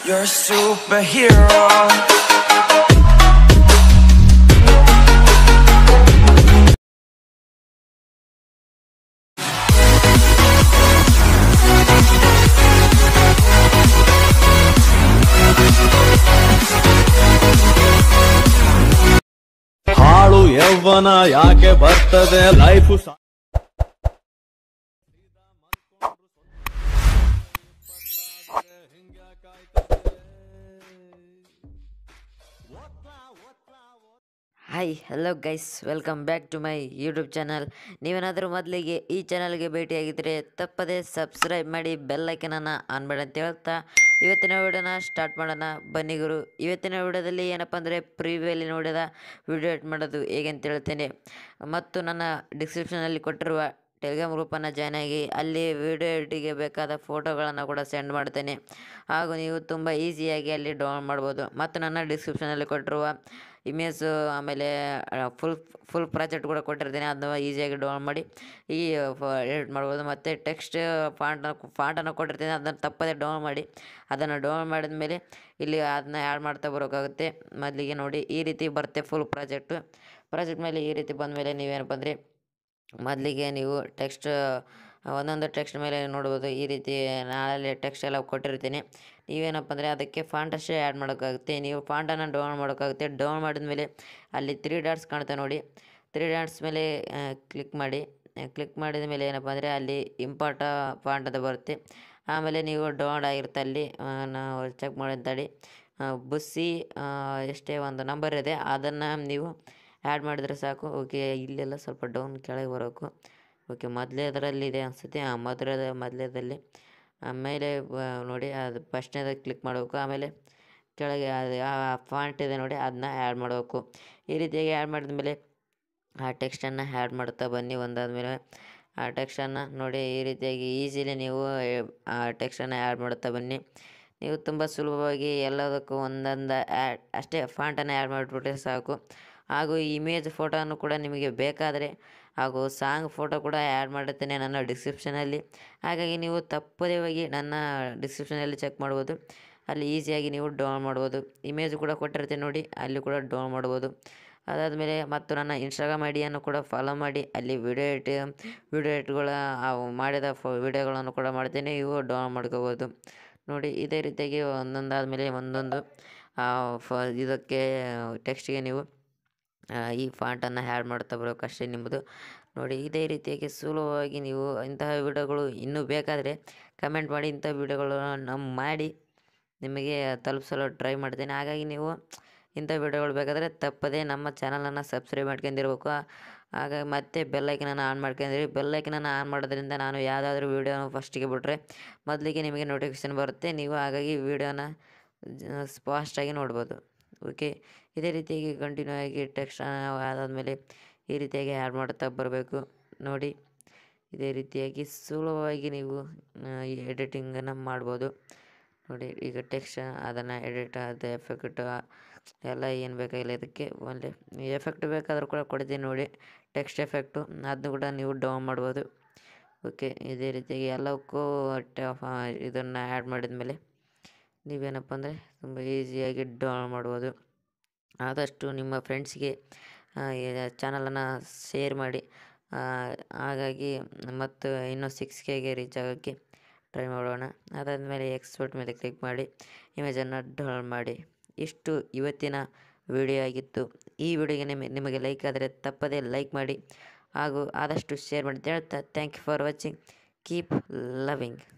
You're a superhero. ಹಾಳು ಯೌವನ ಯಾಕೆ ಬರ್ತದೆ life hi hello guys welcome back to my YouTube channel ನೀವೇನಾದರೂ ಮೊದಲಿಗೆ ಈ ಚಾನಲ್ಗೆ ಭೇಟಿಯಾಗಿದ್ದರೆ ತಪ್ಪದೇ ಸಬ್ಸ್ಕ್ರೈಬ್ ಮಾಡಿ ಬೆಲ್ಲೈಕನನ್ನು ಆನ್ ಮಾಡಿ ಅಂತ ಹೇಳ್ತಾ ಇವತ್ತಿನ ವಿಡಿಯೋನ ಸ್ಟಾರ್ಟ್ ಮಾಡೋಣ ಬನ್ನಿ ಗುರು ಇವತ್ತಿನ ವಿಡಿಯೋದಲ್ಲಿ ಏನಪ್ಪ ಅಂದರೆ ಪ್ರೀವಿಯಲ್ಲಿ ನೋಡಿದ ವಿಡಿಯೋ ಎಡ್ ಮಾಡೋದು ಹೇಗೆ ಅಂತ ಹೇಳ್ತೇನೆ ಮತ್ತು ನನ್ನ ಡಿಸ್ಕ್ರಿಪ್ಷನಲ್ಲಿ ಕೊಟ್ಟಿರುವ ಟೆಲಿಗ್ರಾಮ್ ಗ್ರೂಪನ್ನು ಜಾಯ್ನ್ ಆಗಿ ಅಲ್ಲಿ ವಿಡಿಯೋ ಎಡಿಟಿಗೆ ಬೇಕಾದ ಫೋಟೋಗಳನ್ನು ಕೂಡ ಸೆಂಡ್ ಮಾಡ್ತೇನೆ ಹಾಗೂ ನೀವು ತುಂಬ ಈಸಿಯಾಗಿ ಅಲ್ಲಿ ಡೌನ್ಲೋಡ್ ಮಾಡ್ಬೋದು ಮತ್ತು ನನ್ನ ಡಿಸ್ಕ್ರಿಪ್ಷನಲ್ಲಿ ಕೊಟ್ಟಿರುವ ಇಮೇಜು ಆಮೇಲೆ ಫುಲ್ ಫುಲ್ ಪ್ರಾಜೆಕ್ಟ್ ಕೂಡ ಕೊಟ್ಟಿರ್ತೀನಿ ಅದನ್ನ ಈಸಿಯಾಗಿ ಡೌನ್ಲೋಡ್ ಮಾಡಿ ಈ ಎಡಿಟ್ ಮಾಡ್ಬೋದು ಮತ್ತು ಟೆಕ್ಸ್ಟ್ ಫಾಂಟನ್ನು ಫಾಂಟನ್ನು ಕೊಟ್ಟಿರ್ತೀನಿ ಅದನ್ನು ತಪ್ಪದೇ ಡೌನ್ಲೋಡ್ ಮಾಡಿ ಅದನ್ನು ಡೌನ್ಲೋಡ್ ಮಾಡಿದ ಮೇಲೆ ಇಲ್ಲಿ ಅದನ್ನ ಆ್ಯಡ್ ಮಾಡ್ತಾ ಬರೋಕ್ಕಾಗುತ್ತೆ ಮೊದಲಿಗೆ ನೋಡಿ ಈ ರೀತಿ ಬರುತ್ತೆ ಫುಲ್ ಪ್ರಾಜೆಕ್ಟು ಪ್ರಾಜೆಕ್ಟ್ ಮೇಲೆ ಈ ರೀತಿ ಬಂದ ಮೇಲೆ ನೀವೇನಪ್ಪ ಅಂದರೆ ಮೊದಲಿಗೆ ನೀವು ಟೆಕ್ಸ್ಟ್ ಒಂದೊಂದು ಟೆಕ್ಸ್ಟ್ ಮೇಲೆ ನೋಡ್ಬೋದು ಈ ರೀತಿ ನಾಳೆ ಟೆಕ್ಸ್ಟ್ ಎಲ್ಲ ಕೊಟ್ಟಿರ್ತೀನಿ ನೀವೇನಪ್ಪ ಅಂದರೆ ಅದಕ್ಕೆ ಫಾಂಟ್ ಅಷ್ಟೇ ಆ್ಯಡ್ ಮಾಡೋಕ್ಕಾಗುತ್ತೆ ನೀವು ಫಾಂಟನ್ನು ಡೌನ್ಲೋಡ್ ಮಾಡೋಕ್ಕಾಗುತ್ತೆ ಡೌನ್ಲೋಡ್ ಮಾಡಿದ ಮೇಲೆ ಅಲ್ಲಿ ತ್ರೀ ಡಾಟ್ಸ್ ಕಾಣ್ತಾ ನೋಡಿ ತ್ರೀ ಡಾಟ್ಸ್ ಮೇಲೆ ಕ್ಲಿಕ್ ಮಾಡಿ ಕ್ಲಿಕ್ ಮಾಡಿದ ಮೇಲೆ ಏನಪ್ಪ ಅಂದರೆ ಅಲ್ಲಿ ಇಂಪಾರ್ಟ ಫಾಂಟ್ ಅಂತ ಬರುತ್ತೆ ಆಮೇಲೆ ನೀವು ಡೌನ್ಲೋಡ್ ಆಗಿರುತ್ತೆ ಅಲ್ಲಿ ಆ, ನಾವು ಚೆಕ್ ಮಾಡಿದ ತಡಿ ಆ, ಬುಸ್ಸಿ ಆ, ಎಷ್ಟೇ ಒಂದು ನಂಬರ್ ಇದೆ ಅದನ್ನು ನೀವು ಆ್ಯಡ್ ಮಾಡಿದರೆ ಸಾಕು ಓಕೆ ಇಲ್ಲೆಲ್ಲ ಸ್ವಲ್ಪ ಡೌನ್ ಕೆಳಗೆ ಬರಬೇಕು ಓಕೆ ಮೊದಲೇದರಲ್ಲಿದೆ ಅನಿಸುತ್ತೆ ಆ ಮೊದಲದ ಮೊದಲೇದಲ್ಲಿ ಆಮೇಲೆ ಬ- ನೋಡಿ ಅದು ಫಸ್ಟ್ನೇದ ಕ್ಲಿಕ್ ಮಾಡಬೇಕು ಆಮೇಲೆ ಕೆಳಗೆ ಅದು ಆ ಫಾಂಟ್ ಇದೆ ನೋಡಿ ಅದನ್ನ ಆ್ಯಡ್ ಮಾಡಬೇಕು ಈ ರೀತಿಯಾಗಿ ಆ್ಯಡ್ ಮಾಡಿದ ಮೇಲೆ ಆ ಟೆಕ್ಸ್ಟನ್ನು ಆ್ಯಡ್ ಮಾಡ್ತಾ ಬನ್ನಿ ಒಂದಾದಮೇಲೆ ಆ ಟೆಕ್ಸ್ಟನ್ನು ನೋಡಿ ಈ ರೀತಿಯಾಗಿ ಈಸಿಲಿ ನೀವು ಆ ಟೆಕ್ಸ್ಟನ್ನು ಆ್ಯಡ್ ಮಾಡ್ತಾ ಬನ್ನಿ ನೀವು ತುಂಬ ಸುಲಭವಾಗಿ ಎಲ್ಲದಕ್ಕೂ ಒಂದೊಂದು ಆ್ಯಡ್ ಅಷ್ಟೇ ಫಾಂಟನ್ನು ಆ್ಯಡ್ ಮಾಡಿಬಿಟ್ರೆ ಸಾಕು ಹಾಗೂ ಇಮೇಜ್ ಫೋಟೋನು ಕೂಡ ನಿಮಗೆ ಬೇಕಾದರೆ ಹಾಗೂ ಸಾಂಗ್ ಫೋಟೋ ಕೂಡ ಆ್ಯಡ್ ಮಾಡಿರ್ತೇನೆ ನನ್ನ ಡಿಸ್ಕ್ರಿಪ್ಷನಲ್ಲಿ ಹಾಗಾಗಿ ನೀವು ತಪ್ಪದೇ ಹೋಗಿ ನನ್ನ ಡಿಸ್ಕ್ರಿಪ್ಷನಲ್ಲಿ ಚೆಕ್ ಮಾಡ್ಬೋದು ಅಲ್ಲಿ ಈಸಿಯಾಗಿ ನೀವು ಡೌನ್ ಮಾಡ್ಬೋದು ಇಮೇಜ್ ಕೂಡ ಕೊಟ್ಟಿರ್ತೀನಿ ನೋಡಿ ಅಲ್ಲಿ ಕೂಡ ಡೌನ್ ಮಾಡ್ಬೋದು ಅದಾದಮೇಲೆ ಮತ್ತು ನನ್ನ ಇನ್ಸ್ಟಾಗ್ರಾಮ್ ಐ ಡಿಯನ್ನು ಕೂಡ ಫಾಲೋ ಮಾಡಿ ಅಲ್ಲಿ ವಿಡಿಯೋ ಎಡಿಟ್ ವಿಡಿಯೋ ಎಡಿಟ್ಗಳ ಅವು ಮಾಡಿದ ಫೋ ವಿಡಿಯೋಗಳನ್ನು ಕೂಡ ಮಾಡ್ತೀನಿ ಇವು ಡೌನ್ ಮಾಡ್ಕೋಬೋದು ನೋಡಿ ಇದೇ ರೀತಿಯಾಗಿ ಒಂದೊಂದಾದಮೇಲೆ ಒಂದೊಂದು ಆ, ಫ ಇದಕ್ಕೆ ಟೆಕ್ಸ್ಟಿಗೆ ನೀವು ಆ, ಈ ಫಾಂಟನ್ನು ಆ್ಯಡ್ ಮಾಡ್ತಾ ಬರೋಕಷ್ಟೇ ನಿಮ್ಮದು ನೋಡಿ ಇದೇ ರೀತಿಯಾಗಿ ಸುಲಭವಾಗಿ ನೀವು ಇಂತಹ ವಿಡಿಯೋಗಳು ಇನ್ನೂ ಬೇಕಾದರೆ ಕಮೆಂಟ್ ಮಾಡಿ ಇಂಥ ವಿಡಿಯೋಗಳು ನಮ್ಮ ಮಾಡಿ ನಿಮಗೆ ತಲುಪಿಸಲು ಟ್ರೈ ಮಾಡ್ತೇನೆ ಹಾಗಾಗಿ ನೀವು ಇಂಥ ವಿಡಿಯೋಗಳು ಬೇಕಾದರೆ ತಪ್ಪದೇ ನಮ್ಮ ಚಾನಲನ್ನು ಸಬ್ಸ್ಕ್ರೈಬ್ ಮಾಡ್ಕೊಂಡಿರ್ಬೇಕು ಹಾಗಾಗಿ ಮತ್ತೆ ಬೆಲ್ಲೈಕನನ್ನು ಆನ್ ಮಾಡ್ಕೊಂಡಿರಿ ಬೆಲ್ಲೈಕನನ್ನು ಆನ್ ಮಾಡೋದ್ರಿಂದ ನಾನು ಯಾವುದಾದ್ರೂ ವೀಡಿಯೋನ ಫಸ್ಟಿಗೆ ಬಿಟ್ಟರೆ ಮೊದಲಿಗೆ ನಿಮಗೆ ನೋಟಿಫಿಕೇಷನ್ ಬರುತ್ತೆ ನೀವು ಹಾಗಾಗಿ ವೀಡಿಯೋನ ಸ್ಪಾಸ್ಟಾಗಿ ನೋಡ್ಬೋದು ಓಕೆ ಇದೇ ರೀತಿಯಾಗಿ ಕಂಟಿನ್ಯೂ ಆಗಿ ಟೆಕ್ಸ್ಟ್ ಅದಾದಮೇಲೆ ಈ ರೀತಿಯಾಗಿ ಆ್ಯಡ್ ಮಾಡ್ತಾ ಬರಬೇಕು ನೋಡಿ ಇದೇ ರೀತಿಯಾಗಿ ಸುಲಭವಾಗಿ ನೀವು ಈ ಎಡಿಟಿಂಗನ್ನು ಮಾಡ್ಬೋದು ನೋಡಿ ಈಗ ಟೆಕ್ಸ್ಟ್ ಅದನ್ನು ಎಡಿಟ್ ಅದು ಎಫೆಕ್ಟ್ ಎಲ್ಲ ಏನು ಬೇಕಾಗಿಲ್ಲ ಇದಕ್ಕೆ ಒಳ್ಳೆ ಎಫೆಕ್ಟ್ ಬೇಕಾದರೂ ಕೂಡ ಕೊಡ್ತೀನಿ ನೋಡಿ ಟೆಕ್ಸ್ಟ್ ಎಫೆಕ್ಟು ಅದನ್ನು ಕೂಡ ನೀವು ಡೌನ್ ಮಾಡ್ಬೋದು ಓಕೆ ಇದೇ ರೀತಿಯಾಗಿ ಎಲ್ಲಕ್ಕೂ ಇದನ್ನು ಆ್ಯಡ್ ಮಾಡಿದ ಮೇಲೆ ನೀವೇನಪ್ಪ ಅಂದರೆ ತುಂಬ ಈಸಿಯಾಗಿ ಡೌನ್ ಮಾಡ್ಬೋದು ಆದಷ್ಟು ನಿಮ್ಮ ಫ್ರೆಂಡ್ಸ್ಗೆ ಚಾನಲನ್ನು ಶೇರ್ ಮಾಡಿ ಆ, ಹಾಗಾಗಿ ಮತ್ತು ಇನ್ನೂ ಸಿಕ್ಸ್ ಕೆಗೆ ರೀಚ್ ಆಗೋಕ್ಕೆ ಟ್ರೈ ಮಾಡೋಣ ಅದಾದಮೇಲೆ ಎಕ್ಸ್ಪೋರ್ಟ್ ಮೇಲೆ ಕ್ಲಿಕ್ ಮಾಡಿ ಇಮೇಜನ್ನು ಡೌನ್ಲೋಡ್ ಮಾಡಿ ಇಷ್ಟು ಇವತ್ತಿನ ವಿಡಿಯೋ ಆಗಿತ್ತು ಈ ವಿಡಿಯೋಗೆ ನಿಮಗೆ ನಿಮಗೆ ಲೈಕ್ ಆದರೆ ತಪ್ಪದೇ ಲೈಕ್ ಮಾಡಿ ಹಾಗೂ ಆದಷ್ಟು ಶೇರ್ ಮಾಡಿ ಅಂತ ಹೇಳ್ತಾ thank you for watching keep loving